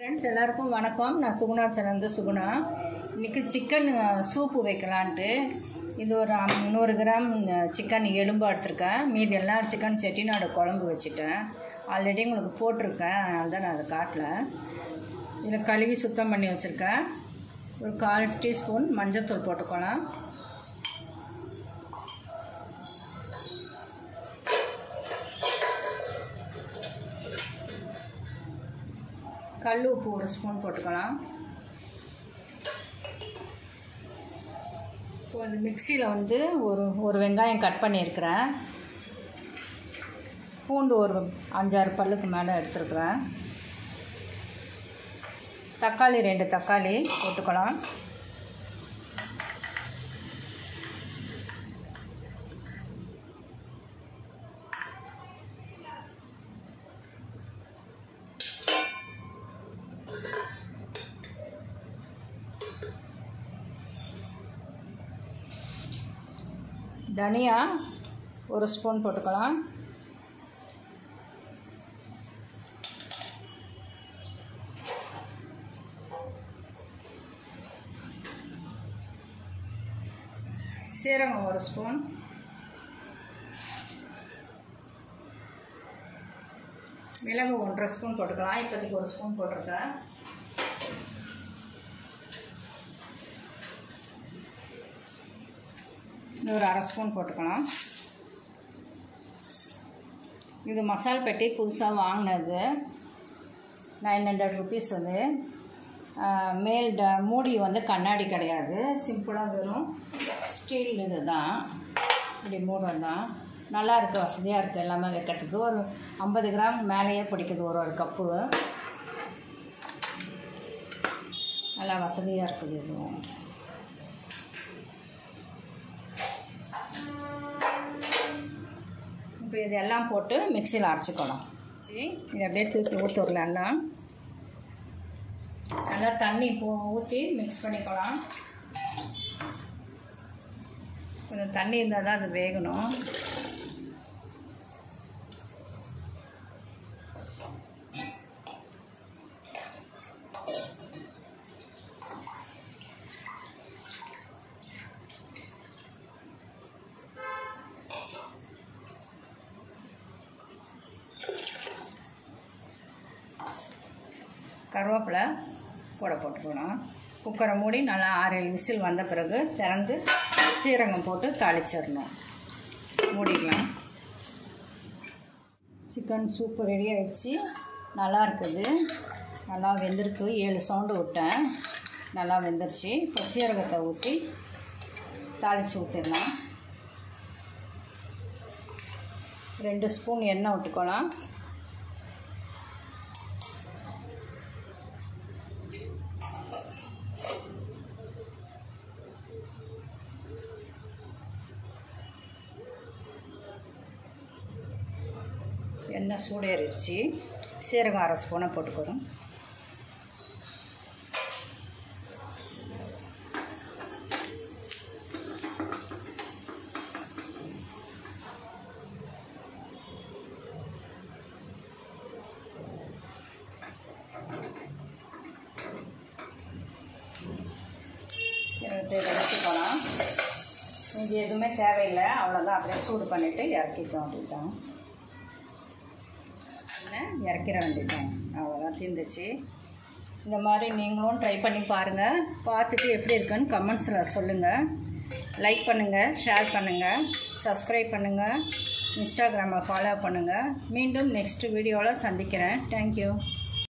friends எல்லாருக்கும் வணக்கம் நான் சுகுணா சனந்து சுகுணா இன்றைக்கி சிக்கன் சூப்பு வைக்கலான்ட்டு இது ஒரு அம்- நூறு கிராம் சிக்கன் எலும்பு எடுத்திருக்கேன் மீதி எல்லாம் சிக்கன் செட்டிநாடு குழம்பு வச்சுட்டேன் ஆல்ரெடி உங்களுக்கு போட்டிருக்கேன் அதனால தான் நான் அதை காட்டல இதில் கழுவி சுத்தம் பண்ணி வச்சுருக்கேன் ஒரு கால் டீஸ்பூன் மஞ்சத்தூள் போட்டுக்கலாம் கல் உப்பு ஒரு ஸ்பூன் போட்டுக்கலாம் இப்போ இந்த மிக்சியில் வந்து ஒரு ஒரு வெங்காயம் கட் பண்ணியிருக்கிறேன் பூண்டு ஒரு அஞ்சாறு பல்லுக்கு மேலே எடுத்துருக்குறேன் தக்காளி ரெண்டு தக்காளி போட்டுக்கலாம் தனியா ஒரு ஸ்பூன் போட்டுக்கலாம் சீரகம் ஒரு ஸ்பூன் மிளகு ஒன்றரை ஸ்பூன் போட்டுக்கலாம் இப்போதைக்கு ஒரு ஸ்பூன் போட்டிருக்கேன் இன்னும் ஒரு அரை ஸ்பூன் போட்டுக்கலாம் இது மசால் பெட்டி புதுசாக வாங்கினது நைன் ஹண்ட்ரட் ருபீஸ் அது ஆஹ் மேல் ட மூடி வந்து கண்ணாடி கிடையாது சிம்பிளாக வெறும் ஸ்டீல் இது தான் இப்படி மூடம் தான் நல்லா இருக்குது வசதியாக இருக்குது எல்லாமே வைக்கிறதுக்கு ஒரு ஐம்பது கிராம் மேலேயே பிடிக்குது ஒரு ஒரு கப்பு நல்லா வசதியாக இருக்குது இதுவும் இப்போ இதெல்லாம் போட்டு மிக்சியில் அரைச்சிக்கலாம் சரி இது அப்படியே தூக்கி ஊற்றிடலாம் எல்லாம் நல்லா தண்ணி போ ஊற்றி மிக்ஸ் பண்ணிக்கலாம் கொஞ்சம் தண்ணி இருந்தால் தான் அது வேகணும் கருவேப்பிலை போட போட்டுக்கணும் குக்கரை மூடி நல்லா ஆறு ஏழு விசில் வந்த பிறகு திறந்து சீரகம் போட்டு தாளிச்சிடணும் மூடிக்கலாம் சிக்கன் சூப்பு ரெடி ஆயிடுச்சு நல்லா இருக்குது நல்லா வெந்திருக்கு ஏழு சவுண்டு விட்டேன் நல்லா வெந்துருச்சு இப்போ சீரகத்தை ஊற்றி தாளித்து ஊற்றிடலாம் ரெண்டு ஸ்பூன் எண்ணெய் விட்டுக்கலாம் எண்ணெய் சூடேறிடுச்சு சீரகம் அரை ஸ்பூனை போட்டுக்கிறோம் சீரகத்தை இறக்கிக்கலாம் இது எதுவுமே தேவையில்லை அவ்வளோதான் அப்படியே சூடு பண்ணிவிட்டு இறக்கிட்டோம் அப்படின்ட்டாங்க என்ன இறக்கிற வேண்டியதான் அவ்வளோதான் தீர்ந்துச்சு இந்த மாதிரி நீங்களும் ட்ரை பண்ணி பாருங்கள் பார்த்துட்டு எப்படி இருக்குன்னு கமெண்ட்ஸில் சொல்லுங்கள் லைக் பண்ணுங்கள் ஷேர் பண்ணுங்கள் சப்ஸ்கிரைப் பண்ணுங்கள் இன்ஸ்டாகிராமை ஃபாலோ பண்ணுங்கள் மீண்டும் நெக்ஸ்ட் வீடியோவில் சந்திக்கிறேன் தேங்க்யூ